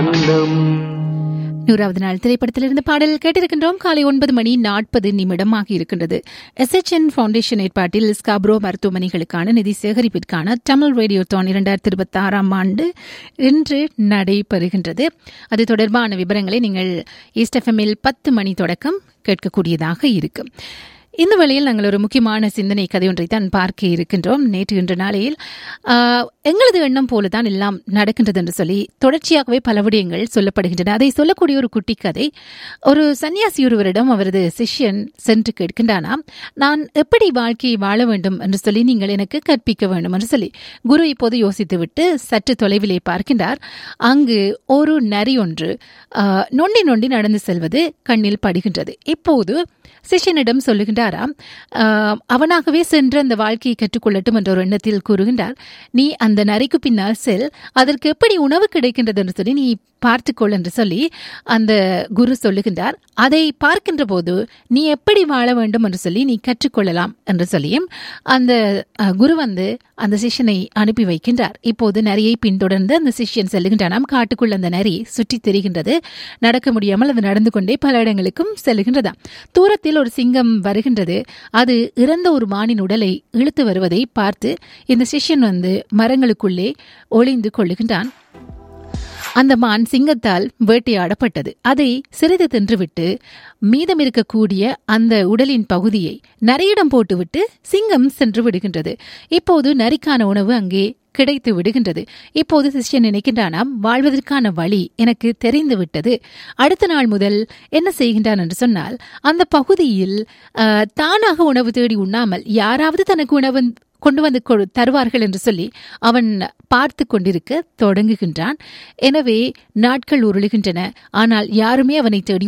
நூறாவது நாள் திரைப்படத்திலிருந்து பாடல் கேட்டிருக்கின்றோம் காலை ஒன்பது மணி நாற்பது நிமிடமாக இருக்கின்றது எஸ்எச்என் ஃபவுண்டேஷன் ஏற்பாட்டில் ஸ்காப்ரோ மருத்துவமனைகளுக்கான நிதி சேகரிப்பிற்கான தமிழ் ரேடியோ டான் இரண்டாயிரத்தி இருபத்தி ஆறாம் ஆண்டு இன்று நடைபெறுகின்றது அது தொடர்பான விவரங்களை நீங்கள் ஈஸ்ட் எஃப்எம்மில் பத்து மணி தொடக்கம் கேட்கக்கூடியதாக இருக்கும் இந்த வழியில் நாங்கள் ஒரு முக்கியமான சிந்தனை கதை ஒன்றை தான் பார்க்க இருக்கின்றோம் நேற்று இன்று நாளையில் ஆஹ், எங்களது எண்ணம் போலதான் எல்லாம் நடக்கின்றது என்று சொல்லி தொடர்ச்சியாகவே பல விடயங்கள் சொல்லப்படுகின்றன அதை சொல்லக்கூடிய ஒரு குட்டி கதை ஒரு சன்னியாசி ஒருவரிடம் அவரது சிஷ்யன் சென்று கேட்கின்றானாம் நான் எப்படி வாழ்க்கையை வாழ வேண்டும் என்று சொல்லி நீங்கள் எனக்கு கற்பிக்க வேண்டும் என்று சொல்லி குரு இப்போது யோசித்துவிட்டு சற்று தொலைவிலே பார்க்கின்றார் அங்கு ஒரு நரி ஒன்று ஆஹ், நொண்டி நொண்டி நடந்து செல்வது கண்ணில் படுகின்றது இப்போது சிஷ்யனிடம் சொல்லுகின்றாராம் ஆஹ், அவனாகவே சென்று அந்த வாழ்க்கையை கற்றுக்கொள்ளட்டும் என்ற ஒரு எண்ணத்தில் கூறுகின்றார் நீ அந்த நரிக்கு பின்னால் செல் அதற்கு எப்படி உணவு கிடைக்கின்றது என்று சொல்லி நீ பார்த்துக்கொள் என்று சொல்லி அந்த குரு சொல்லுகின்றார் அதை பார்க்கின்ற போது நீ எப்படி வாழ வேண்டும் என்று சொல்லி நீ கற்றுக்கொள்ளலாம் என்று சொல்லியும் அந்த அஹ், குரு வந்து அந்த சிஷ்யனை அனுப்பி வைக்கின்றார் இப்போது நரியை பின்தொடர்ந்து அந்த சிஷ்யன் செல்லுகின்றானாம் காட்டுக்குள் அந்த நரி சுற்றித் திரிகின்றது நடக்க முடியாமல் அது நடந்து கொண்டே பல இடங்களுக்கும் செல்லுகின்றதாம் தூரத்தில் ஒரு சிங்கம் வருகின்றது அது இறந்த ஒரு மானின் உடலை இழுத்து வருவதை பார்த்து இந்த சிஷ்யன் வந்து மரங்களுக்குள்ளே ஒளிந்து கொள்ளுகின்றான் அந்த மான் சிங்கத்தால் வேட்டையாடப்பட்டது அதை சிறிது தின்றுவிட்டு மீதம் இருக்கக்கூடிய அந்த உடலின் பகுதியை நரியிடம் போட்டுவிட்டு சிங்கம் சென்று விடுகின்றது இப்போது நரிக்கான உணவு அங்கே கிடைத்து விடுகின்றது இப்போது சிஷ்யன் நினைக்கின்றானாம் வாழ்வதற்கான வழி எனக்கு தெரிந்து விட்டது அடுத்த நாள் முதல் என்ன செய்கின்றான் என்று சொன்னால் அந்த பகுதியில் ஆஹ், தானாக உணவு தேடி உண்ணாமல் யாராவது தனக்கு உணவு கொண்டு வந்து கொடு- தருவார்கள் என்று சொல்லி அவன் பார்த்து கொண்டிருக்க தொடங்குகின்றான் எனவே நாட்கள் உருளுகின்றன ஆனால் யாருமே அவனை தேடி